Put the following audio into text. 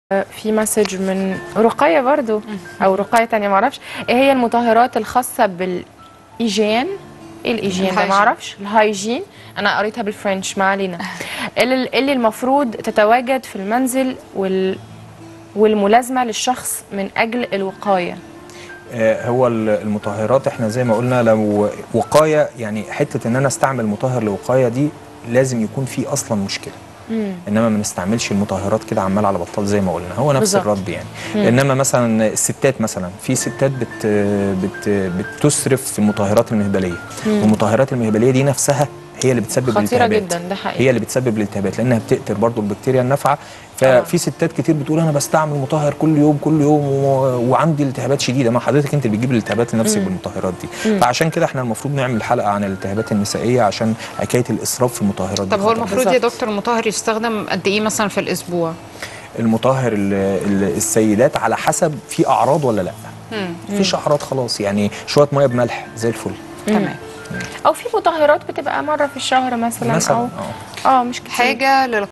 في مسج من رقية برضو او رقية تانية معرفش ايه هي المطهرات الخاصة بالايجين ايه الايجين ده الهايجين. معرفش الهايجين انا قريتها بالفرنش ما علينا اللي اللي المفروض تتواجد في المنزل وال والملازمة للشخص من اجل الوقاية آه، هو ال- المطهرات احنا زي ما قلنا لو وقايه يعني حته ان انا استعمل مطهر لوقايه دي لازم يكون في اصلا مشكله مم. انما ما نستعملش المطهرات كده عمال على بطال زي ما قلنا هو نفس بالظبط. الرد يعني انما مثلا الستات مثلا في ستات بت بت بتسرف في المطهرات المهبليه والمطهرات المهبليه دي نفسها هي اللي بتسبب خطيرة الالتهابات جدا ده حقيقي هي اللي بتسبب الالتهابات لانها بتقتل برضو البكتيريا النافعه طبعاً. ففي ستات كتير بتقول انا بستعمل مطهر كل يوم كل يوم و... وعندي التهابات شديده ما حضرتك انت اللي بتجيب الالتهابات لنفسك بالمطهرات دي فعشان كده احنا المفروض نعمل حلقه عن الالتهابات النسائيه عشان حكايه الاسراف في المطهرات دي طب هو خطر. المفروض يا بالظبط. دكتور المطهر يستخدم قد ايه مثلا في الاسبوع المطهر ال... ال... السيدات على حسب في اعراض ولا لا مم. مفيش اعراض خلاص يعني شويه ميه بملح زي الفل تمام او في مطهرات بتبقى مرة في الشهر مثلا, مثلا او اه اه مش كتير حاجه لل